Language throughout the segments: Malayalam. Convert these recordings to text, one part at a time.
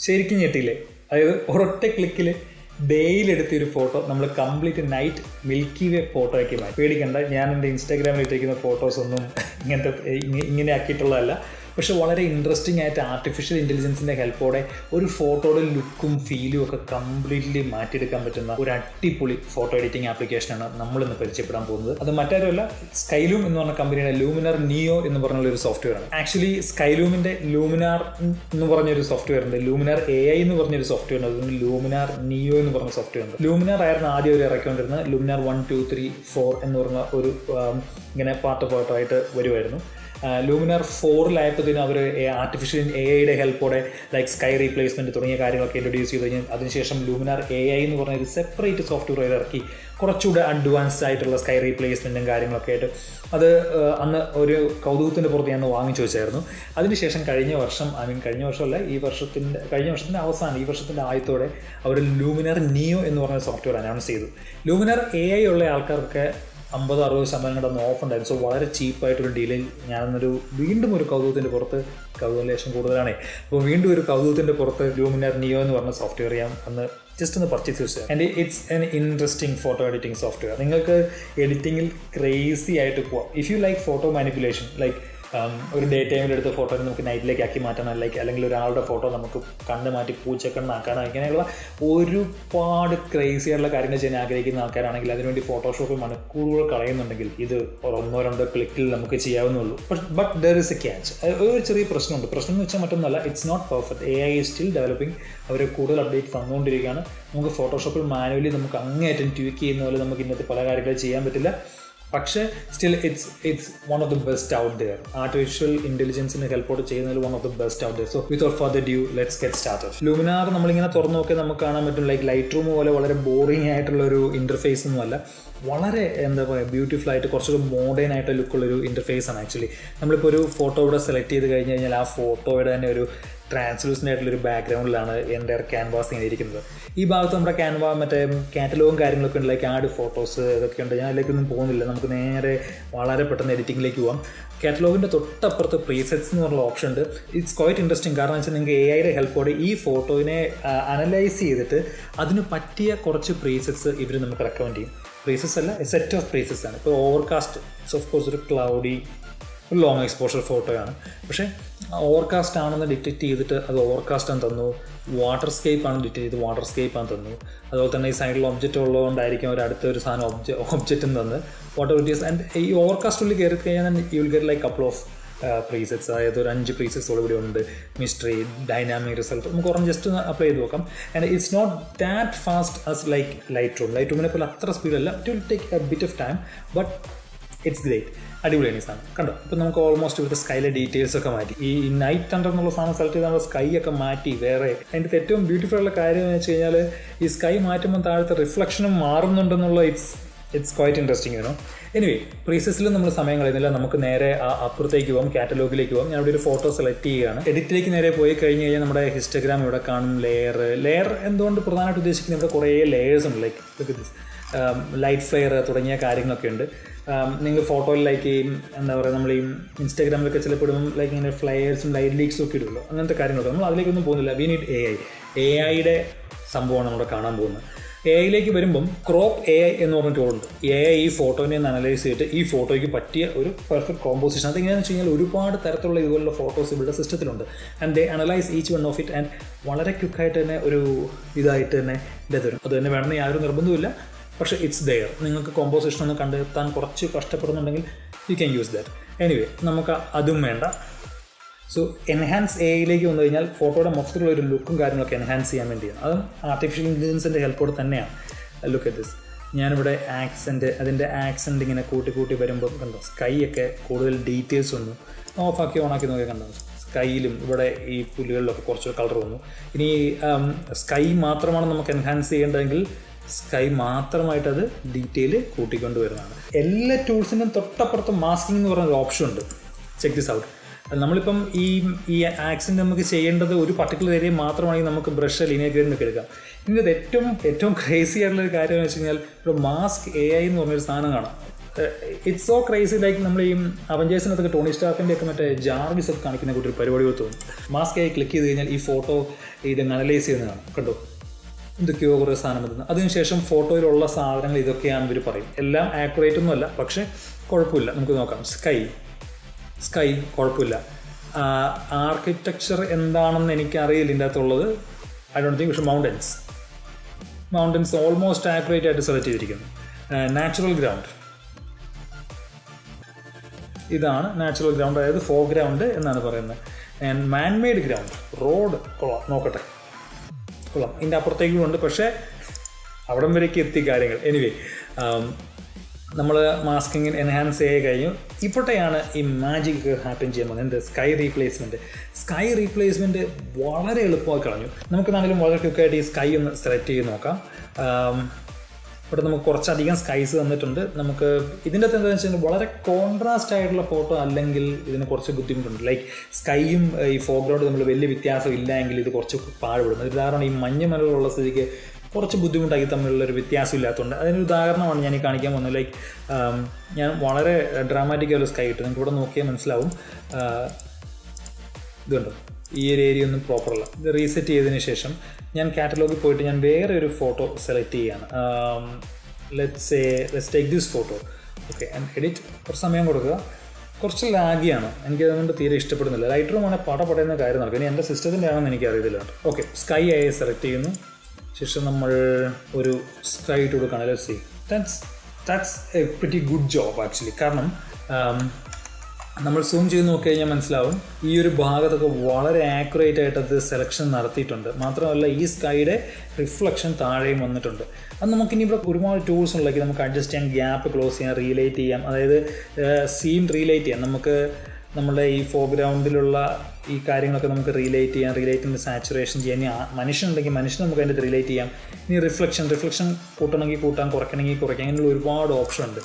ശരിക്കും ഞെട്ടിയില്ലേ അതായത് ഒരൊറ്റ ക്ലിക്കിൽ ഡേയിലെടുത്ത ഒരു ഫോട്ടോ നമ്മൾ complete night milky way photo ആക്കി മാറ്റി പേടിക്കണ്ട ഞാൻ എൻ്റെ ഇൻസ്റ്റാഗ്രാമിൽ ഇട്ടിരിക്കുന്ന ഫോട്ടോസ് ഒന്നും ഇങ്ങനത്തെ ഇങ്ങ- ഇങ്ങനെ ആക്കിയിട്ടുള്ളതല്ല പക്ഷെ വളരെ ഇൻട്രസ്റ്റിംഗ് ആയിട്ട് ആർട്ടിഫിഷ്യൽ ഇൻ്റലിജൻസിൻ്റെ ഹെൽപ്പോടെ ഒരു ഫോട്ടോയുടെ ലുക്കും ഫീലും ഒക്കെ കംപ്ലീറ്റ്ലി മാറ്റിയെടുക്കാൻ പറ്റുന്ന ഒരു അടിപൊളി ഫോട്ടോ എഡിറ്റിംഗ് ആപ്ലിക്കേഷനാണ് നമ്മൾ ഇന്ന് പരിചയപ്പെടാൻ പോകുന്നത് അത് മറ്റാരുമല്ല സ്കൈലൂം എന്ന് പറഞ്ഞ കമ്പനിയുടെ ലൂമിനാർ നിയോ എന്ന് പറഞ്ഞുള്ള ഒരു സോഫ്റ്റ്വെയർ ആണ് ആക്ച്വലി സ്കൈലൂമിൻ്റെ ലൂമിനാർ എന്ന് പറഞ്ഞൊരു സോഫ്റ്റ്വെയർ ഉണ്ട് ലൂമിനാർ എ ഐ എന്ന് പറഞ്ഞൊരു സോഫ്റ്റ്വെയർ ഉണ്ട് അതുകൊണ്ട് ലൂമിനാർ നിയോ എന്ന് പറഞ്ഞ സോഫ്റ്റ്വെയർ ഉണ്ട് ലൂമിനാർ ആയിരുന്നു ആദ്യം അവർ ഇറക്കിക്കൊണ്ടിരുന്നത് Luminar one two three four എന്ന് പറഞ്ഞ ഒരു ആം, ഇങ്ങനെ പാർട്ട് പാർട്ടായിട്ട് വരുമായിരുന്നു ലൂമിനാർ ഫോറിലായപ്പോഴത്തേനും അവർ ആർട്ടിഫിഷ്യൽ എ ഐയുടെ ഹെൽപ്പോടെ ലൈക്ക് സ്കൈ റീപ്ലേസ്മെൻറ്റ് തുടങ്ങിയ കാര്യങ്ങളൊക്കെ ഇൻട്രൊഡ്യൂസ് ചെയ്ത് കഴിഞ്ഞാൽ അതിനുശേഷം ലൂമിനാർ എ ഐ എന്ന് പറഞ്ഞ ഒരു സെപ്പറേറ്റ് സോഫ്റ്റ്വെയർ ഇറക്കി കുറച്ചുകൂടെ അഡ്വാൻസ്ഡ് ആയിട്ടുള്ള സ്കൈ റീപ്ലേസ്മെൻറ്റും കാര്യങ്ങളൊക്കെ ആയിട്ട് അത് ആ, അന്ന് ഒരു കൗതുകത്തിൻ്റെ പുറത്ത് ഞാൻ വാങ്ങിച്ചു വെച്ചായിരുന്നു അതിനുശേഷം കഴിഞ്ഞ വർഷം ഐ മീൻ കഴിഞ്ഞ വർഷമല്ല ഈ വർഷത്തിൻ്റെ കഴിഞ്ഞ വർഷത്തിൻ്റെ അവസാനം ഈ വർഷത്തിൻ്റെ ആദ്യത്തോടെ അവർ ലൂമിനാർ നിയോ എന്ന് പറഞ്ഞ സോഫ്റ്റ്വെയർ അനൗൺസ് ചെയ്തു ലൂമിനാർ എ ഐ ഉള്ള ആൾക്കാർക്ക് അമ്പത് അറുപത് ശതമാനം കൂടെ ഒന്ന് ഓഫ് ഉണ്ടായിരുന്നു സോ വളരെ ചീപ്പായിട്ടൊരു ഡീലിൽ ഞാനൊരു വീണ്ടും ഒരു കൗതുകത്തിൻ്റെ പുറത്ത് കൗതുക ലേശം കൂടുതലാണ് അപ്പോൾ വീണ്ടും ഒരു കൗതുകത്തിൻ്റെ പുറത്ത് ലൂമിനാർ നിയോ എന്ന് പറഞ്ഞ സോഫ്റ്റ്വെയർ ഞാൻ അന്ന് ജസ്റ്റ് ഒന്ന് പർച്ചേസ് ചെയ്തു and it's an interesting photo editing software നിങ്ങൾക്ക് എഡിറ്റിങ്ങിൽ ക്രേസി ആയിട്ട് പോവാം if you like photo manipulation like ഒരു ഡേ ടൈമിൽ എടുത്ത ഫോട്ടോ നമുക്ക് നൈറ്റിലേക്ക് ആക്കി മാറ്റണം ലൈക്ക് അല്ലെങ്കിൽ ഒരാളുടെ ഫോട്ടോ നമുക്ക് കണ്ണ് മാറ്റി പൂച്ചക്കണ്ണാക്കാനോ ഇങ്ങനെയുള്ള ഒരുപാട് ക്രേസി ആയിട്ടുള്ള കാര്യങ്ങൾ ചെയ്യാൻ ആഗ്രഹിക്കുന്ന ആൾക്കാരാണെങ്കിൽ അതിനുവേണ്ടി ഫോട്ടോഷോപ്പിൽ മണിക്കൂറുകൾ കളയുന്നുണ്ടെങ്കിൽ ഇത് ഒന്നോ രണ്ടോ ക്ലിക്കിൽ നമുക്ക് ചെയ്യാവുന്നുള്ളൂ but there is a catch ഒരു ചെറിയ പ്രശ്നമുണ്ട് പ്രശ്നം എന്ന് വെച്ചാൽ മറ്റൊന്നല്ല it's not perfect A I still developing അവർ കൂടുതൽ അപ്ഡേറ്റ് തന്നുകൊണ്ടിരിക്കുകയാണ് നമുക്ക് ഫോട്ടോഷോപ്പിൽ മാനുവലി നമുക്ക് അങ്ങേയറ്റം ട്യൂക്ക് ചെയ്യുന്ന പോലെ നമുക്ക് ഇന്നത്തെ പല കാര്യങ്ങളും ചെയ്യാൻ പറ്റില്ല പക്ഷേ still it's it's one of the best out there artificial ഇന്റലിജൻസിന് ഹെൽപ്പോട്ട് ചെയ്യുന്നതിൽ one of the best out there so without further due let's get started Luminar നമ്മളിങ്ങനെ തുറന്നു നോക്കിയാൽ നമുക്ക് കാണാൻ പറ്റും ലൈക്ക് ലൈറ്റ് റൂം പോലെ വളരെ ബോറിംഗ് ആയിട്ടുള്ള ഒരു ഇന്റർഫേസ് ഒന്നുമല്ല വളരെ എന്താ പറയുക ബ്യൂട്ടിഫുൾ ആയിട്ട് കുറച്ചുകൂടി മോഡേൺ ആയിട്ട് ലുക്കുള്ളൊരു ഇൻ്റർഫേസ് ആണ് ആക്ച്വലി നമ്മളിപ്പോൾ ഒരു ഫോട്ടോ ഇവിടെ സെലക്ട് ചെയ്ത് കഴിഞ്ഞ് കഴിഞ്ഞാൽ ആ ഫോട്ടോയുടെ തന്നെ ഒരു ട്രാൻസ്ലൂസൻ്റ് ആയിട്ടുള്ള ഒരു ബാക്ക്ഗ്രൗണ്ടിലാണ് എൻ്റെ ക്യാൻവാസ് ഇങ്ങനെ ഇരിക്കുന്നത് ഈ ഭാഗത്ത് നമ്മുടെ ക്യാൻവ മറ്റേ കാറ്റലോഗും കാര്യങ്ങളൊക്കെ ഉണ്ട് ലൈക്ക് ആഡ് ഫോട്ടോസ് ഇതൊക്കെ ഉണ്ട് ഞാൻ അതിലേക്കൊന്നും പോകുന്നില്ല നമുക്ക് നേരെ വളരെ പെട്ടെന്ന് എഡിറ്റിങ്ങിലേക്ക് പോകാം കാറ്റലോഗിൻ്റെ തൊട്ടപ്പുറത്ത് പ്രീസെറ്റ്സ് എന്ന് പറഞ്ഞ ഓപ്ഷൻ ഉണ്ട് ഇറ്റ്സ് ക്വൈറ്റ് ഇൻട്രസ്റ്റിംഗ് കാരണം വെച്ചാൽ നിങ്ങൾക്ക് എ ഐയുടെ ഹെൽപ്പോടെ ഈ ഫോട്ടോയിനെ അനലൈസ് ചെയ്തിട്ട് അതിന് പറ്റിയ കുറച്ച് പ്രീസെറ്റ്സ് ഇവർ നമുക്ക് റെക്കമെൻഡ് ചെയ്യും പ്രീസസ് അല്ല സെറ്റ് ഓഫ് പ്രീസസ് ആണ് ഇപ്പോൾ ഓവർകാസ്റ്റ് ഇറ്റ്സ് ഓഫ് കോഴ്സ് ഒരു ക്ലൗഡി ഒരു ലോങ് എക്സ്പോഷർ ഫോട്ടോയാണ് പക്ഷേ ഓവർകാസ്റ്റ് ആണെന്ന് ഡിറ്റക്ട് ചെയ്തിട്ട് അത് ഓവർകാസ്റ്റ് ആണെന്ന് തന്നു വാട്ടർ സ്കേപ്പ് ആണ് ഡിറ്റക്ട് ചെയ്ത് വാട്ടർ സ്കേപ്പ് ആണ് തന്നു അതുപോലെ തന്നെ ഈ സൈഡിൽ ഒബ്ജക്റ്റ് ഉള്ളതുകൊണ്ടായിരിക്കും ഒരു അടുത്ത ഒരു സാധനം ഒബ്ജ ഒബ്ജക്റ്റും തന്ന് വാട്ടർ ഇറ്റ് ഈസ് ആൻഡ് ഈ ഓവർകാസ്റ്റ് ഉള്ളിൽ കയറി കഴിഞ്ഞാൽ you will get like couple of presets അതായത് ഒരു അഞ്ച് പ്രീസെറ്റ്സോട് ഇവിടെ ഉണ്ട് മിസ്റ്ററി ഡൈനാമിക് റിസൾട്ട് നമുക്ക് ഒരെണ്ണം ജസ്റ്റ് ഒന്ന് അപ്ലൈ ചെയ്ത് നോക്കാം and it's not that fast as like Lightroom light റൂമിനെ പോലെ അത്ര സ്പീഡല്ല it will take a bit of time but it's great അടിപൊളിയാണ് ഈ സാധനം കണ്ടോ ഇപ്പം നമുക്ക് ഓൾമോസ്റ്റ് ഇവിടുത്തെ സ്കൈയിലെ ഡീറ്റെയിൽസ് ഒക്കെ മാറ്റി ഈ നൈറ്റ് തണ്ടർ എന്നുള്ള സാധനം സെലക്ട് ചെയ്ത് നമ്മൾ സ്കൈ ഒക്കെ മാറ്റി വേറെ അതിൻ്റെ ഏറ്റവും ബ്യൂട്ടിഫുൾ ഉള്ള കാര്യം എന്ന് വെച്ച് കഴിഞ്ഞാൽ ഈ സ്കൈ മാറ്റുമ്പോൾ താഴത്തെ റിഫ്ലക്ഷനും മാറുന്നുണ്ടെന്നുള്ള it's it's quite interesting you know anyway പ്രീസസിലും നമ്മൾ സമയം കളയുന്നില്ല നമുക്ക് നേരെ ആ അപ്പുറത്തേക്ക് പോകാം കാറ്റലോഗിലേക്ക് പോകാം ഞാൻ ഇവിടെ ഒരു ഫോട്ടോ സെലക്ട് ചെയ്യുകയാണ് എഡിറ്റിലേക്ക് നേരെ പോയി കഴിഞ്ഞ് കഴിഞ്ഞാൽ നമ്മുടെ ഹിസ്റ്റഗ്രാം ഇവിടെ കാണും ലെയർ ലെയർ എന്തുകൊണ്ട് പ്രധാനമായിട്ട് ഉദ്ദേശിക്കുന്നത് ഇവിടെ കുറേ ലെയേഴ്സ് ഉണ്ട് ലൈക്ക് ലൈറ്റ് ഫ്ലെയർ തുടങ്ങിയ കാര്യങ്ങളൊക്കെ ഉണ്ട് നിങ്ങൾ ഫോട്ടോയിൽ ലൈക്ക് ഈ എന്താ പറയുക നമ്മൾ ഈ ഇൻസ്റ്റാഗ്രാമിലൊക്കെ ചിലപ്പോൾ ഇടുമ്പം ലൈക്ക് ഇങ്ങനെ ഫ്ലയേഴ്സും ലൈറ്റ് ലീക്സും ഒക്കെ ഇടുമല്ലോ അങ്ങനത്തെ കാര്യങ്ങളൊക്കെ നമ്മൾ അതിലേക്കൊന്നും പോകുന്നില്ല we need A I A ഐയുടെ സംഭവമാണ് നമ്മുടെ കാണാൻ പോകുന്നത് എ ഐയിലേക്ക് വരുമ്പം ക്രോപ്പ് എ ഐ എന്ന് പറഞ്ഞ ടൂളുണ്ട് എ ഐ ഈ ഫോട്ടോനെ ഒന്ന് അനലൈസ് ചെയ്തിട്ട് ഈ ഫോട്ടോയ്ക്ക് പറ്റിയ ഒരു പെർഫെക്റ്റ് കോമ്പോസിഷൻ അതെങ്ങനെയാണെന്ന് വെച്ച് കഴിഞ്ഞാൽ ഒരുപാട് തരത്തിലുള്ള ഇതുപോലുള്ള ഫോട്ടോസ് ഇവിടെ സിസ്റ്റത്തിലുണ്ട് and they analyse each one of it and വളരെ ക്വിക്കായിട്ട് തന്നെ ഒരു ഇതായിട്ട് തന്നെ ഇത് തരും അത് തന്നെ വേണമെന്ന് യാതൊരു നിർബന്ധമില്ല പക്ഷേ ഇറ്റ്സ് ദെയർ നിങ്ങൾക്ക് കോമ്പോസിഷൻ ഒന്ന് കണ്ടെത്താൻ കുറച്ച് കഷ്ടപ്പെടുന്നുണ്ടെങ്കിൽ you can use that anyway നമുക്ക് അതും വേണ്ട സോ എൻഹാൻസ് എ ഐയിലേക്ക് വന്നു കഴിഞ്ഞാൽ ഫോട്ടോയുടെ മൊത്തത്തിലുള്ള ഒരു ലുക്കും കാര്യങ്ങളൊക്കെ എൻഹാൻസ് ചെയ്യാൻ വേണ്ടിയാണ് അതും ആർട്ടിഫിഷ്യൽ ഇൻ്റലിജൻസിൻ്റെ ഹെൽപ്പോടെ തന്നെയാണ് ലുക്ക് അറ്റ് ദിസ് ഞാനിവിടെ ആക്സെൻറ്റ് അതിൻ്റെ ആക്സെൻറ്റ് ഇങ്ങനെ കൂട്ടി കൂട്ടി വരുമ്പോൾ കണ്ടോ സ്കൈ ഒക്കെ കൂടുതൽ ഡീറ്റെയിൽസ് വന്നു ഓഫാക്കി ഓണാക്കി നോക്കി കണ്ടോ സ്കൈയിലും ഇവിടെ ഈ പുല്ലുകളിലൊക്കെ കുറച്ച് കളർ വന്നു ഇനി സ്കൈ മാത്രമാണ് നമുക്ക് എൻഹാൻസ് ചെയ്യേണ്ടതെങ്കിൽ സ്കൈ മാത്രമായിട്ട് അത് ഡീറ്റെയിൽ കൂട്ടിക്കൊണ്ട് വരുന്നതാണ് എല്ലാ ടൂൾസിനും തൊട്ടപ്പുറത്ത് മാസ്കിംഗ് എന്ന് പറഞ്ഞൊരു ഓപ്ഷൻ ഉണ്ട് ചെക്ക് ദിസ് ഔട്ട് നമ്മളിപ്പം ഈ ഈ ആക്സിഡൻറ്റ് നമുക്ക് ചെയ്യേണ്ടത് ഒരു പർട്ടിക്കുലർ ഏരിയ മാത്രമാണെങ്കിൽ നമുക്ക് ബ്രഷ് ലീനിയർ ഗ്രേഡ് ഒക്കെ എടുക്കാം ഇതിൻ്റെ ഏറ്റവും ഏറ്റവും ക്രേസി ആയിട്ടുള്ള ഒരു കാര്യം എന്ന് വെച്ച് കഴിഞ്ഞാൽ ഇവിടെ മാസ്ക് എ ഐ എന്ന് പറഞ്ഞൊരു സാധനം കാണാം ഇറ്റ്സ് സോ ക്രൈസി ലൈക്ക് നമ്മൾ ഈ അവഞ്ചേഴ്സിനകത്തൊക്കെ ടോണി സ്റ്റാഫിൻ്റെ ഒക്കെ മറ്റേ ജാർവിസ് ഒക്കെ കാണിക്കുന്ന കൂട്ടി ഒരു പരിപാടി പോലെ തോന്നും മാസ്ക് ആയി ക്ലിക്ക് ചെയ്ത് കഴിഞ്ഞാൽ ഈ ഫോട്ടോ ഇത് അനലൈസ് ചെയ്യുന്നതാണ് കണ്ടോ എന്തൊക്കെയോ കുറേ സാധനം വരുന്നത് അതിനുശേഷം ഫോട്ടോയിലുള്ള സാധനങ്ങൾ ഇതൊക്കെയാണെന്ന് ഇവർ പറയും എല്ലാം ആക്യുറേറ്റ് ഒന്നുമല്ല പക്ഷേ കുഴപ്പമില്ല നമുക്ക് നോക്കാം സ്കൈ സ്കൈ കുഴപ്പമില്ല ആർക്കിടെക്ചർ എന്താണെന്ന് എനിക്കറിയില്ല ഇതിൻ്റെ അകത്തുള്ളത് ഐ ഡോണ്ട് തിങ്ക് പക്ഷേ മൗണ്ടൻസ് മൗണ്ടൻസ് ഓൾമോസ്റ്റ് ആക്യുറേറ്റ് ആയിട്ട് സെലക്ട് ചെയ്തിരിക്കുന്നു നാച്ചുറൽ ഗ്രൗണ്ട് ഇതാണ് നാച്ചുറൽ ഗ്രൗണ്ട് അതായത് ഫോ ഗ്രൗണ്ട് എന്നാണ് പറയുന്നത് ആൻഡ് മാൻമെയ്ഡ് ഗ്രൗണ്ട് റോഡ് കൊള്ളാം നോക്കട്ടെ കൊള്ളാം ഇതിൻ്റെ അപ്പുറത്തേക്കും ഉണ്ട് പക്ഷേ അവിടം വരേക്ക് എത്തി കാര്യങ്ങൾ എനിവേ നമ്മൾ മാസ്കിങ് എൻഹാൻസ് ചെയ്ത് കഴിഞ്ഞു ഇപ്പോഴത്തെയാണ് ഈ മാജിക് ഹാപ്പൻ ചെയ്യാൻ പോകുന്നത് എന്ത് സ്കൈ റീപ്ലേസ്മെൻറ്റ് സ്കൈ റീപ്ലേസ്മെൻറ്റ് വളരെ എളുപ്പമായി കളഞ്ഞു നമുക്കെന്നാണെങ്കിലും വളരെ ക്വിക്കായിട്ട് ഈ സ്കൈ ഒന്ന് സെലക്ട് ചെയ്ത് നോക്കാം ഇവിടെ നമുക്ക് കുറച്ചധികം സ്കൈസ് തന്നിട്ടുണ്ട് നമുക്ക് ഇതിൻ്റെ അകത്ത് എന്താണെന്ന് വെച്ചാൽ വളരെ കോൺട്രാസ്റ്റ് ആയിട്ടുള്ള ഫോട്ടോ അല്ലെങ്കിൽ ഇതിന് കുറച്ച് ബുദ്ധിമുട്ടുണ്ട് ലൈക്ക് സ്കൈയും ഈ ഫോർഗ്രൗണ്ട് തമ്മിൽ വലിയ വ്യത്യാസം ഇല്ല എങ്കിൽ ഇത് കുറച്ച് പാടുപെടും ഒരു ഉദാഹരണം ഈ മഞ്ഞ മലകളുള്ള സ്ഥിതിക്ക് കുറച്ച് ബുദ്ധിമുട്ടായി തമ്മിലുള്ള ഒരു വ്യത്യാസം ഇല്ലാത്തതുകൊണ്ട് അതിനൊരു ഉദാഹരണമാണ് ഞാൻ ഈ കാണിക്കാൻ പോകുന്നത് ലൈക്ക് ഞാൻ വളരെ ഡ്രാമാറ്റിക് ആയ സ്കൈ ഇട്ട് നിങ്ങൾക്ക് ഇവിടെ നോക്കിയാൽ മനസ്സിലാവും ഇതുണ്ട് ഈ ഒരു ഏരിയ ഒന്നും പ്രോപ്പർ അല്ല ഇത് റീസെറ്റ് ചെയ്തതിന് ശേഷം ഞാൻ കാറ്റലോഗിൽ പോയിട്ട് ഞാൻ വേറെ ഒരു ഫോട്ടോ സെലക്ട് ചെയ്യാണ് let's a let's take this photo okay and edit കുറച്ച് സമയം കൊടുക്കുക കുറച്ച് ലാഗിയാണ് എനിക്ക് അതുകൊണ്ട് തീരെ ഇഷ്ടപ്പെടുന്നില്ല ലൈറ്റ് റൂം ആണ് പട പടയുന്ന കാര്യം നടക്കും ഇനി എൻ്റെ സിസ്റ്റത്തിൻ്റെ ആണെന്ന് എനിക്ക് അറിയത്തില്ല ഓക്കെ സ്കൈ ആയി സെലക്ട് ചെയ്യുന്നു ശേഷം നമ്മൾ ഒരു സ്കൈ ഇട്ട് കൊടുക്കുകയാണ് let see that's that's a pretty good job actually കാരണം നമ്മൾ സൂം ചെയ്ത് നോക്കി കഴിഞ്ഞാൽ മനസ്സിലാവും ഈ ഒരു ഭാഗത്തൊക്കെ വളരെ ആക്യുറേറ്റ് ആയിട്ട് അത് സെലക്ഷൻ നടത്തിയിട്ടുണ്ട് മാത്രമല്ല ഈ സ്കൈയുടെ റിഫ്ലക്ഷൻ താഴെയും വന്നിട്ടുണ്ട് അത് നമുക്കിനി ഇവിടെ ഒരുപാട് ടൂൾസ് ഉണ്ടെങ്കിൽ നമുക്ക് അഡ്ജസ്റ്റ് ചെയ്യാൻ ഗ്യാപ്പ് ക്ലോസ് ചെയ്യാം റീലേറ്റ് ചെയ്യാം അതായത് സീൻ റീലേറ്റ് ചെയ്യാം നമുക്ക് നമ്മുടെ ഈ ഫോർഗ്രൗണ്ടിലുള്ള ഈ കാര്യങ്ങളൊക്കെ നമുക്ക് റിലേറ്റ് ചെയ്യാം റിലേറ്റിൻ്റെ സാച്ചുറേഷൻ ചെയ്യാം ഇനി മനുഷ്യനുണ്ടെങ്കിൽ മനുഷ്യൻ നമുക്ക് അതിൻ്റെ റിലേറ്റ് ചെയ്യാം ഇനി റിഫ്ലക്ഷൻ റിഫ്ലക്ഷൻ കൂട്ടണമെങ്കിൽ കൂട്ടാം കുറയ്ക്കണമെങ്കിൽ കുറയ്ക്കാം അങ്ങനെയുള്ള ഒരുപാട് ഓപ്ഷൻ ഉണ്ട്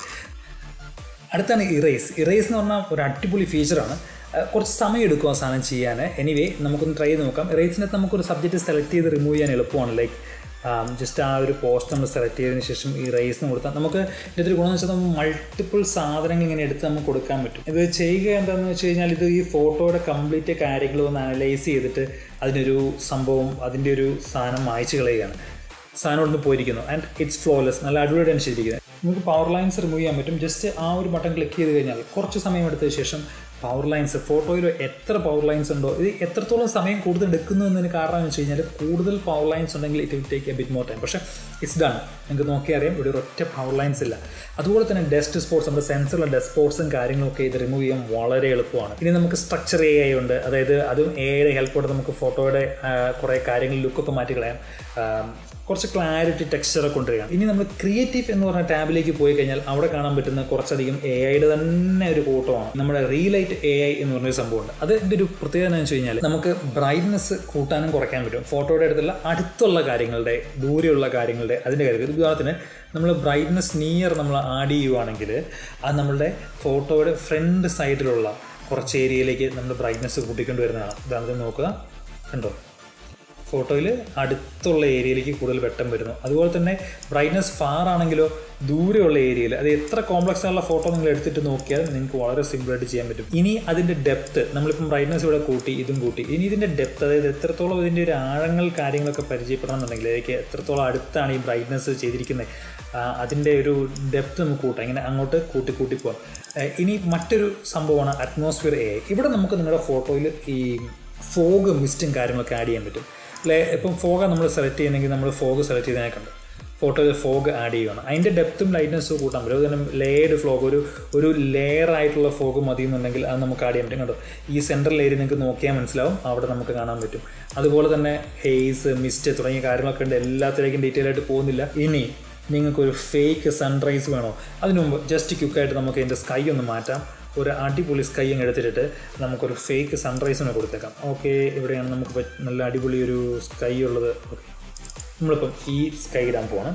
അടുത്താണ് ഇറേസ് ഇറേസ് എന്ന് പറഞ്ഞാൽ ഒരു അടിപൊളി ഫീച്ചറാണ് കുറച്ച് സമയം എടുക്കും ആ സാധനം ചെയ്യാൻ എനിവേ നമുക്കൊന്ന് ട്രൈ ചെയ്ത് നോക്കാം ഇറേസിനകത്ത് നമുക്കൊരു സബ്ജക്റ്റ് സെലക്ട് ചെയ്ത് റിമൂവ് ചെയ്യാൻ എളുപ്പമാണ് ലൈക്ക് ജസ്റ്റ് ആ ഒരു പോസ്റ്റ് നമ്മൾ സെലക്ട് ചെയ്തതിന് ശേഷം ഈ റേസിന് കൊടുത്താൽ നമുക്ക് ഇതിൻ്റെ ഒരു ഗുണമെന്ന് വെച്ചാൽ നമുക്ക് മൾട്ടിപ്പിൾ സാധനങ്ങൾ ഇങ്ങനെ എടുത്ത് നമുക്ക് കൊടുക്കാൻ പറ്റും ഇത് ചെയ്യുക എന്താണെന്ന് വെച്ച് കഴിഞ്ഞാൽ ഇത് ഈ ഫോട്ടോയുടെ കംപ്ലീറ്റ് കാര്യങ്ങൾ ഒന്ന് അനലൈസ് ചെയ്തിട്ട് അതിനൊരു സംഭവം അതിൻ്റെ ഒരു സാധനം മായ്ച്ചു കളയുകയാണ് സാധനം ഒന്ന് പോയിരിക്കുന്നു ആൻഡ് ഇറ്റ്സ് ഫ്ലോലെസ് നല്ല അടിപൊളിയാണ് ചെയ്തിരിക്കുന്നത് നമുക്ക് പവർ ലൈൻസ് റിമൂവ് ചെയ്യാൻ പറ്റും ജസ്റ്റ് ആ ഒരു ബട്ടൺ ക്ലിക്ക് ചെയ്ത് കഴിഞ്ഞാൽ കുറച്ച് സമയം എടുത്തതിന് ശേഷം പവർ ലൈൻസ് ഫോട്ടോയിൽ എത്ര പവർ ലൈൻസ് ഉണ്ടോ ഇത് എത്രത്തോളം സമയം കൂടുതൽ എടുക്കുന്നു എന്നതിന് കാരണം എന്ന് വെച്ച് കഴിഞ്ഞാൽ കൂടുതൽ പവർ ലൈൻസ് ഉണ്ടെങ്കിൽ it will take a bit more time പക്ഷേ ഇറ്റ്സ് ഡൺ നിങ്ങൾക്ക് നോക്കിയാൽ അറിയാം ഇവിടെ ഒരു ഒറ്റ പവർ ലൈൻസ് ഇല്ല അതുപോലെ തന്നെ ഡസ്റ്റ് സ്പോട്ട്സ് നമ്മുടെ സെൻസറുള്ള ഡസ്റ്റ് സ്പോട്ട്സും കാര്യങ്ങളൊക്കെ ഇത് റിമൂവ് ചെയ്യാൻ വളരെ എളുപ്പമാണ് ഇനി നമുക്ക് സ്ട്രക്ചർ എ ഐ ഉണ്ട് അതായത് അതും എ ഐയുടെ ഹെൽപ്പോടെ നമുക്ക് ഫോട്ടോയുടെ കുറേ കാര്യങ്ങൾ ലുക്കൊക്കെ മാറ്റി കളയാം കുറച്ച് ക്ലാരിറ്റി ടെക്സ്ചറൊക്കെ കൊണ്ടുവരികയാണ് ഇനി നമ്മൾ ക്രിയേറ്റീവ് എന്ന് പറഞ്ഞ ടാബിലേക്ക് പോയി കഴിഞ്ഞാൽ അവിടെ കാണാൻ പറ്റുന്ന കുറച്ചധികം എ ഐയുടെ തന്നെ ഒരു ഫോട്ടോ ആണ് നമ്മുടെ റീലൈറ്റ് എ ഐ എന്ന് പറഞ്ഞൊരു സംഭവമുണ്ട് അതിൻ്റെ ഒരു പ്രത്യേകത എന്ന് വെച്ച് കഴിഞ്ഞാൽ നമുക്ക് ബ്രൈറ്റ്നസ് കൂട്ടാനും കുറയ്ക്കാൻ പറ്റും ഫോട്ടോയുടെ അടുത്തുള്ള അടുത്തുള്ള കാര്യങ്ങളുടെ ദൂരെയുള്ള കാര്യങ്ങളുടെ അതിൻ്റെ കാര്യത്തിൽ ഉദാഹരണത്തിന് നമ്മൾ ബ്രൈറ്റ്നസ് നിയർ നമ്മൾ ആഡ് ചെയ്യുവാണെങ്കിൽ അത് നമ്മളുടെ ഫോട്ടോയുടെ ഫ്രണ്ട് സൈഡിലുള്ള കുറച്ച് ഏരിയയിലേക്ക് നമ്മൾ ബ്രൈറ്റ്നസ് കൂട്ടിക്കൊണ്ട് വരുന്നതാണ് ഉദാഹരണത്തിന് നോക്കുക കണ്ടോ ഫോട്ടോയിൽ അടുത്തുള്ള ഏരിയയിലേക്ക് കൂടുതൽ വെട്ടം വരുന്നു അതുപോലെ തന്നെ ബ്രൈറ്റ്നസ് ഫാർ ആണെങ്കിലോ ദൂരെയുള്ള ഏരിയയിൽ അത് എത്ര കോംപ്ലക്സ് ആയുള്ള ഫോട്ടോ നിങ്ങൾ എടുത്തിട്ട് നോക്കിയാൽ നിങ്ങൾക്ക് വളരെ സിമ്പിളായിട്ട് ചെയ്യാൻ പറ്റും ഇനി അതിൻ്റെ ഡെപ്ത്ത് നമ്മളിപ്പം ബ്രൈറ്റ്നസ് ഇവിടെ കൂട്ടി ഇതും കൂട്ടി ഇനി ഇതിൻ്റെ ഡെപ്ത്ത് അതായത് എത്രത്തോളം ഇതിൻ്റെ ഒരു ആഴങ്ങൾ കാര്യങ്ങളൊക്കെ പരിചയപ്പെടണമെന്നുണ്ടെങ്കിൽ അതിലേക്ക് എത്രത്തോളം അടുത്താണ് ഈ ബ്രൈറ്റ്നസ് ചെയ്തിരിക്കുന്നത് അതിൻ്റെ ഒരു ഡെപ്ത്ത് നമുക്ക് കൂട്ടാം ഇങ്ങനെ അങ്ങോട്ട് കൂട്ടി കൂട്ടി പോകാം ഇനി മറ്റൊരു സംഭവമാണ് അറ്റ്മോസ്ഫിയർ എ ഇവിടെ നമുക്ക് നിങ്ങളുടെ ഫോട്ടോയിൽ ഈ ഫോഗ് മിസ്റ്റും കാര്യങ്ങളൊക്കെ ആഡ് ചെയ്യാൻ പറ്റും അല്ലെ ഇപ്പം ഫോഗ് നമ്മൾ സെലക്ട് ചെയ്യണമെങ്കിൽ നമ്മൾ ഫോഗ് സെലക്ട് ചെയ്തതിനെ കണ്ടു ഫോട്ടോയിൽ ഫോഗ് ആഡ് ചെയ്യുകയാണ് അതിൻ്റെ ഡെപ്തും ലൈറ്റ്നസ്സും കൂട്ടാൻ പറ്റും അതുപോലെ ലേഡ് ഫ്ലോഗ് ഒരു ഒരു ലെയർ ആയിട്ടുള്ള ഫോഗ് മതി എന്നുണ്ടെങ്കിൽ അത് നമുക്ക് ആഡ് ചെയ്യാൻ പറ്റും കണ്ടോ ഈ സെൻട്രൽ ഏരിയ നിങ്ങൾക്ക് നോക്കിയാൽ മനസ്സിലാവും അവിടെ നമുക്ക് കാണാൻ പറ്റും അതുപോലെ തന്നെ ഹെയ്സ് മിസ്റ്റ് തുടങ്ങിയ കാര്യങ്ങളൊക്കെ ഉണ്ട് എല്ലാത്തിലേക്കും ഡീറ്റെയിൽ ആയിട്ട് പോകുന്നില്ല ഇനി നിങ്ങൾക്കൊരു ഫേക്ക് സൺറൈസ് വേണോ അതിനു മുമ്പ് ജസ്റ്റ് ക്യുക്കായിട്ട് നമുക്ക് ഇതിൻ്റെ സ്കൈ ഒന്ന് മാറ്റാം ഒരു അടിപൊളി സ്കൈ അങ്ങ് എടുത്തിട്ട് നമുക്കൊരു ഫേക്ക് സൺറൈസിന് കൊടുത്തേക്കാം ഓക്കെ ഇവിടെയാണ് നമുക്ക് നല്ല അടിപൊളി ഒരു സ്കൈ ഉള്ളത് ഓക്കെ നമ്മളിപ്പം ഈ സ്കൈ ഇടാൻ പോകണം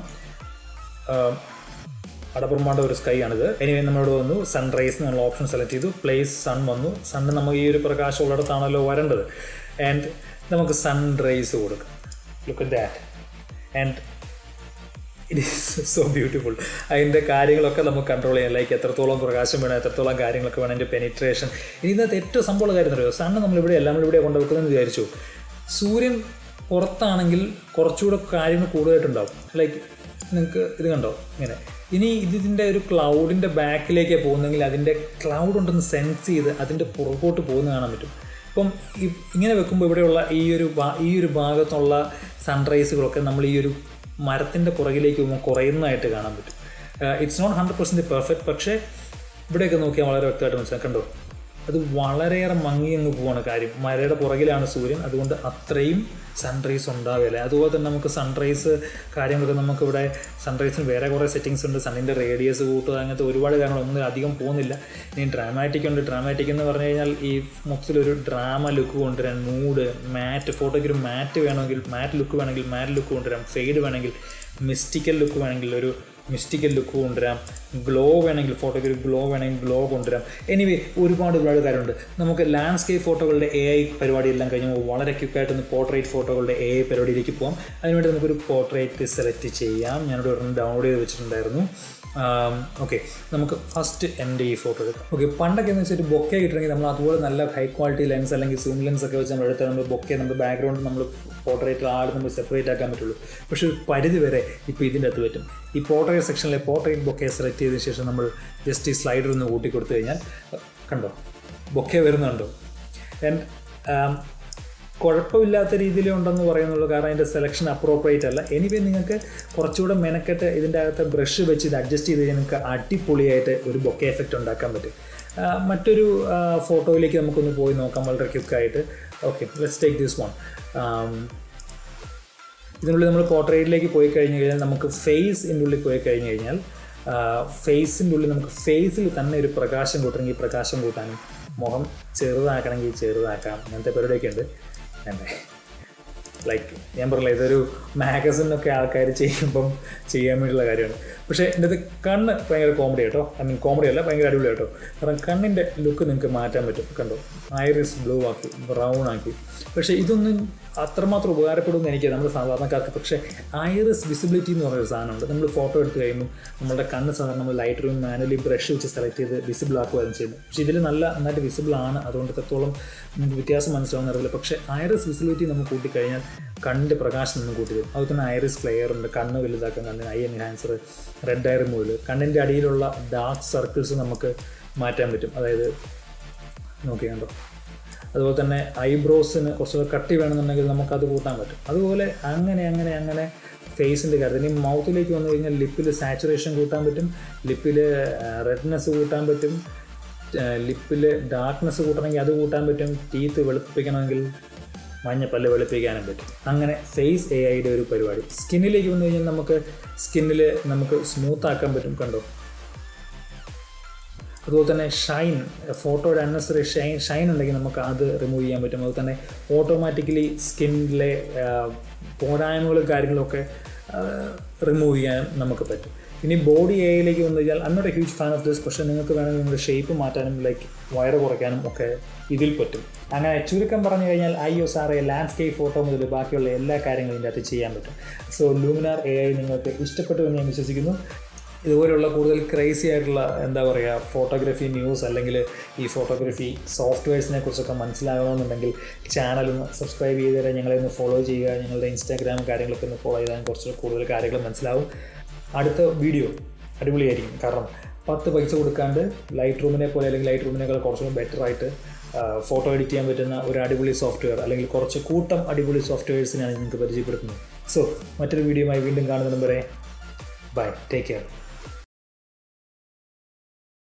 അടപ്പുറമാണ്ട ഒരു സ്കൈ ആണിത് എനിവേ നമ്മളിവിടെ വന്നു സൺറൈസ് എന്നുള്ള ഓപ്ഷൻ സെലക്ട് ചെയ്തു പ്ലേസ് സൺ വന്നു സണ്ണ് നമുക്ക് ഈ ഒരു പ്രകാശം ഉള്ളിടത്താണല്ലോ വരേണ്ടത് ആൻഡ് നമുക്ക് സൺറൈസ് കൊടുക്കാം look that and it is so beautiful അതിൻ്റെ കാര്യങ്ങളൊക്കെ നമുക്ക് കൺട്രോൾ ചെയ്യാം ലൈക്ക് എത്രത്തോളം പ്രകാശം വേണം എത്രത്തോളം കാര്യങ്ങളൊക്കെ വേണം അതിൻ്റെ പെനിട്രേഷൻ ഇനി ഇതിനകത്ത് ഏറ്റവും സംഭവമുള്ള കാര്യം അറിയോ സണ്ണ് നമ്മളിവിടെ എല്ലാം ഇവിടെ കൊണ്ടുവെക്കുന്നതെന്ന് വിചാരിച്ചു സൂര്യൻ പുറത്താണെങ്കിൽ കുറച്ചുകൂടെ കാര്യങ്ങൾ കൂടുതലായിട്ടുണ്ടാവും ലൈക്ക് നിങ്ങൾക്ക് ഇത് കണ്ടോ ഇങ്ങനെ ഇനി ഇതിൻ്റെ ഒരു ക്ലൗഡിൻ്റെ ബാക്കിലേക്ക് പോകുന്നെങ്കിൽ അതിൻ്റെ ക്ലൗഡ് ഉണ്ടെന്ന് സെൻസ് ചെയ്ത് അതിൻ്റെ പുറകോട്ട് പോകുന്ന കാണാൻ പറ്റും ഇപ്പം ഈ- ഇങ്ങനെ വെക്കുമ്പോൾ ഇവിടെയുള്ള ഈ ഒരു ഭാ- ഈ ഒരു ഭാഗത്തുള്ള സൺറൈസുകളൊക്കെ നമ്മൾ ഈ ഒരു മരത്തിൻ്റെ പുറകിലേക്ക് പോകുമ്പോൾ കുറയുന്നതായിട്ട് കാണാൻ പറ്റും it's not hundred percent perfect പക്ഷേ ഇവിടെയൊക്കെ നോക്കിയാൽ വളരെ വ്യക്തമായിട്ട് മനസ്സിലാക്കാം കണ്ടോ അത് വളരെയേറെ മങ്ങി അങ്ങ് പോവാണ് കാര്യം മരയുടെ പുറകിലാണ് സൂര്യൻ അതുകൊണ്ട് അത്രയും സൺറൈസ് ഉണ്ടാവില്ല അതുപോലെ തന്നെ നമുക്ക് സൺറൈസ് കാര്യങ്ങളൊക്കെ നമുക്കിവിടെ സൺറൈസിന് വേറെ കുറേ സെറ്റിങ്സ് ഉണ്ട് സണ്ണിൻ്റെ റേഡിയസ് കൂട്ടുക അങ്ങനത്തെ ഒരുപാട് കാര്യങ്ങളൊന്നും അധികം പോകുന്നില്ല ഇനി ഡ്രാമാറ്റിക് ഉണ്ട് ഡ്രാമാറ്റിക് എന്ന് പറഞ്ഞു കഴിഞ്ഞാൽ ഈ മൊത്തത്തിലൊരു ഡ്രാമ ലുക്ക് കൊണ്ടുവരാൻ മൂഡ് മാറ്റ് ഫോട്ടോയ്ക്ക് ഒരു മാറ്റ് വേണമെങ്കിൽ മാറ്റ് ലുക്ക് വേണമെങ്കിൽ മാറ്റ് ലുക്ക് കൊണ്ടുവരാം ഫെയ്ഡ് വേണമെങ്കിൽ മിസ്റ്റിക്കൽ ലുക്ക് വേണമെങ്കിൽ ഒരു മിസ്റ്റിക്കൽ ലുക്ക് കൊണ്ടുവരാം ഗ്ലോ വേണമെങ്കിൽ ഫോട്ടോയ്ക്ക് ഒരു ഗ്ലോ വേണമെങ്കിൽ ഗ്ലോ കൊണ്ടുവരാം എനിവേ ഒരുപാട് ഒരുപാട് കാര്യമുണ്ട് നമുക്ക് ലാൻഡ്സ്കേപ്പ് ഫോട്ടോകളുടെ എ ഐ പരിപാടി എല്ലാം കഴിഞ്ഞ് വളരെ ക്വിക്കായിട്ടൊന്ന് പോർട്രേറ്റ് ഫോട്ടോകളുടെ എ ഐ പരിപാടിയിലേക്ക് പോകാം അതിനുവേണ്ടി നമുക്കൊരു പോർട്രേറ്റ് സെലക്ട് ചെയ്യാം ഞാനിവിടെ ഒരെണ്ണം ഡൗൺലോഡ് ചെയ്ത് വെച്ചിട്ടുണ്ടായിരുന്നു ഓക്കെ നമുക്ക് ഫസ്റ്റ് എൻ്റെ ഈ ഫോട്ടോ എടുക്കാം ഓക്കെ പണ്ടൊക്കെ എന്ന് വെച്ചാൽ ബൊക്കെ കിട്ടണമെങ്കിൽ നമ്മൾ അതുപോലെ നല്ല ഹൈ ക്വാളിറ്റി ലെൻസ് അല്ലെങ്കിൽ സൂം ലെൻസ് ഒക്കെ വെച്ച് നമ്മൾ എടുത്താൽ നമ്മൾ ബൊക്കെ നമ്മുടെ ബാക്ക്ഗ്രൗണ്ട് നമ്മൾ പോർട്രേറ്റ് ആട് നമ്മൾ സെപ്പറേറ്റ് ആക്കാൻ പറ്റുള്ളൂ പക്ഷേ ഒരു പരിധി വരെ ഇപ്പോൾ ഇതിൻ്റെ അകത്ത് പറ്റും ഈ പോർട്രേറ്റ് സെക്ഷനിലെ പോർട്രേറ്റ് ബൊക്കെ സെലക്ട് ചെയ്തതിന് ശേഷം നമ്മൾ ജസ്റ്റ് ഈ സ്ലൈഡർ ഒന്ന് കൂട്ടി കൊടുത്തു കഴിഞ്ഞാൽ കണ്ടോ ബൊക്കെ വരുന്നുണ്ടോ ആൻഡ് കുഴപ്പമില്ലാത്ത രീതിയിൽ ഉണ്ടെന്ന് പറയുന്നുള്ളൂ കാരണം അതിൻ്റെ സെലക്ഷൻ അപ്രോപ്രിയേറ്റ് അല്ല എനിവേ നിങ്ങൾക്ക് കുറച്ചുകൂടെ മെനക്കെട്ട് ഇതിൻ്റെ അകത്ത് ബ്രഷ് വെച്ച് ഇത് അഡ്ജസ്റ്റ് ചെയ്ത് കഴിഞ്ഞാൽ നിങ്ങൾക്ക് അടിപൊളിയായിട്ട് ഒരു ബൊക്കെ എഫക്റ്റ് ഉണ്ടാക്കാൻ പറ്റും ആ, മറ്റൊരു ആ, ഫോട്ടോയിലേക്ക് നമുക്കൊന്ന് പോയി നോക്കാം വളരെ ക്വിക്കായിട്ട് okay let's take this one ഇതിനുള്ളിൽ നമ്മൾ പോർട്രേറ്റിലേക്ക് പോയി കഴിഞ്ഞ് കഴിഞ്ഞാൽ നമുക്ക് ഫേസിൻ്റെ ഉള്ളിൽ പോയി കഴിഞ്ഞ് കഴിഞ്ഞാൽ ഫേസിൻ്റെ ഉള്ളിൽ നമുക്ക് ഫേസിൽ തന്നെ ഒരു പ്രകാശം കൂട്ടണമെങ്കിൽ പ്രകാശം കൂട്ടാനും മുഖം ചെറുതാക്കണമെങ്കിൽ ചെറുതാക്കാം അങ്ങനത്തെ പരിപാടിയൊക്കെ ഉണ്ട് വേണ്ടേ ലൈക്ക് ഞാൻ പറഞ്ഞില്ല ഇതൊരു മാഗസിനൊക്കെ ആൾക്കാർ ചെയ്യുമ്പം ചെയ്യാൻ വേണ്ടിയുള്ള കാര്യമാണ് പക്ഷേ എൻ്റെ അത് കണ്ണ് ഭയങ്കര കോമഡി കേട്ടോ ഐ മീൻ കോമഡി അല്ല ഭയങ്കര അടിപൊളി കേട്ടോ കാരണം കണ്ണിൻ്റെ ലുക്ക് നിങ്ങൾക്ക് മാറ്റാൻ പറ്റും കണ്ടോ ഐറിസ് ബ്ലൂ ആക്കി ബ്രൗൺ ആക്കി പക്ഷേ ഇതൊന്നും അത്രമാത്രം ഉപകാരപ്പെടുമെന്ന് എനിക്ക് നമ്മൾ സാധാരണക്കാർക്ക് പക്ഷേ ഐറിസ് വിസിബിലിറ്റി എന്ന് പറയുന്ന സാധനമുണ്ട് നമ്മൾ ഫോട്ടോ എടുത്ത് കഴിയുമ്പോൾ നമ്മുടെ കണ്ണ് സാധാരണ നമ്മൾ ലൈറ്റ് റൂം മാനുവലി ബ്രഷ് വെച്ച് സെലക്ട് ചെയ്ത് വിസിബിൾ ആക്കുകയാണ് ചെയ്യുന്നത് പക്ഷേ ഇതിൽ നല്ല നന്നായിട്ട് വിസിബിൾ ആണ് അതുകൊണ്ട് എത്രത്തോളം നമുക്ക് വ്യത്യാസം മനസ്സിലാവുന്ന അറിയില്ല പക്ഷേ ഐറിസ് വിസിബിലിറ്റി നമുക്ക് കൂട്ടിക്കഴിഞ്ഞാൽ കണ്ണിൻ്റെ പ്രകാശം നമുക്ക് കൂട്ടി തരും അതുപോലെ തന്നെ ഐറിസ് ഫ്ലെയർ ഉണ്ട് കണ്ണ് വലുതാക്കാൻ കണ്ണിന് eye enhancer red eye removal കണ്ണിൻ്റെ അടിയിലുള്ള ഡാർക്ക് സർക്കിൾസ് നമുക്ക് മാറ്റാൻ പറ്റും അതായത് നോക്കി കണ്ടോ അതുപോലെ തന്നെ ഐബ്രോസിന് കുറച്ചുകൂടെ കട്ടി വേണമെന്നുണ്ടെങ്കിൽ നമുക്കത് കൂട്ടാൻ പറ്റും അതുപോലെ അങ്ങനെ അങ്ങനെ അങ്ങനെ ഫേസിൻ്റെ കാര്യത്തിൽ ഇനി മൗത്തിലേക്ക് വന്നു കഴിഞ്ഞാൽ ലിപ്പിൽ സാച്ചുറേഷൻ കൂട്ടാൻ പറ്റും ലിപ്പിൽ റെഡ്നെസ് കൂട്ടാൻ പറ്റും ലിപ്പിൽ ഡാർക്ക്നെസ് കൂട്ടണമെങ്കിൽ അത് കൂട്ടാൻ പറ്റും ടീത്ത് വെളുപ്പിക്കണമെങ്കിൽ മഞ്ഞപ്പല്ല് വെളുപ്പിക്കാനും പറ്റും അങ്ങനെ ഫേസ് എ ഐയുടെ ഒരു പരിപാടി സ്കിന്നിലേക്ക് വന്നു കഴിഞ്ഞാൽ നമുക്ക് സ്കിന്നിൽ നമുക്ക് സ്മൂത്ത് ആക്കാൻ പറ്റും കണ്ടോ അതുപോലെ തന്നെ ഷൈൻ ഫോട്ടോയുടെ അന്നസറി ഷൈൻ ഷൈൻ ഉണ്ടെങ്കിൽ നമുക്ക് അത് റിമൂവ് ചെയ്യാൻ പറ്റും അതുപോലെ തന്നെ ഓട്ടോമാറ്റിക്കലി സ്കിന്നിലെ പോരായ്മകളും കാര്യങ്ങളൊക്കെ റിമൂവ് ചെയ്യാൻ നമുക്ക് പറ്റും ഇനി ബോഡി ഏയിലേക്ക് വന്നു കഴിഞ്ഞാൽ അന്നോട് ഹ്യൂജ് ഫാൻ ഓഫ് ദിസ് പക്ഷേ നിങ്ങൾക്ക് വേണമെങ്കിൽ നിങ്ങളുടെ ഷേപ്പ് മാറ്റാനും ലൈക്ക് വയറ് കുറയ്ക്കാനും ഒക്കെ ഇതിൽ പറ്റും അങ്ങനെ ചുരുക്കം പറഞ്ഞു കഴിഞ്ഞാൽ ഐ ഒ സാർ എ ലാൻഡ്സ്കേപ്പ് ഫോട്ടോ മുതൽ ബാക്കിയുള്ള എല്ലാ കാര്യങ്ങളും ഇതിൻ്റെ അകത്ത് ചെയ്യാൻ പറ്റും സോ ലൂമിനാർ എ ഐ നിങ്ങൾക്ക് ഇഷ്ടപ്പെട്ടു എന്ന് ഞാൻ വിശ്വസിക്കുന്നു ഇതുപോലുള്ള കൂടുതൽ ക്രേസി ആയിട്ടുള്ള എന്താ പറയുക ഫോട്ടോഗ്രാഫി ന്യൂസ് അല്ലെങ്കിൽ ഈ ഫോട്ടോഗ്രാഫി സോഫ്റ്റ്വെയർസിനെ കുറിച്ചൊക്കെ മനസ്സിലാകണമെന്നുണ്ടെങ്കിൽ ചാനൽ ഒന്ന് സബ്സ്ക്രൈബ് ചെയ്ത് തരാൻ ഞങ്ങളെ ഒന്ന് ഫോളോ ചെയ്യുക ഞങ്ങളുടെ ഇൻസ്റ്റാഗ്രാം കാര്യങ്ങളൊക്കെ ഒന്ന് ഫോളോ ചെയ്താൽ കുറച്ച് കൂടുതൽ കാര്യങ്ങൾ മനസ്സിലാവും അടുത്ത വീഡിയോ അടിപൊളിയായിരിക്കും കാരണം പത്ത് പൈസ കൊടുക്കാണ്ട് ലൈറ്റ് റൂമിനെ പോലെ അല്ലെങ്കിൽ ലൈറ്റ് റൂമിനേക്കാൾ കുറച്ചുകൂടി ബെറ്റർ ആയിട്ട് ഫോട്ടോ എഡിറ്റ് ചെയ്യാൻ പറ്റുന്ന ഒരു അടിപൊളി സോഫ്റ്റ്വെയർ അല്ലെങ്കിൽ കുറച്ച് കൂട്ടം അടിപൊളി സോഫ്റ്റ്വെയർസിനാണ് നിങ്ങൾക്ക് പരിചയപ്പെടുത്തുന്നത് സോ മറ്റൊരു വീഡിയോയുമായി വീണ്ടും കാണുന്നതിന് വരെ ബൈ ടേക്ക് കെയർ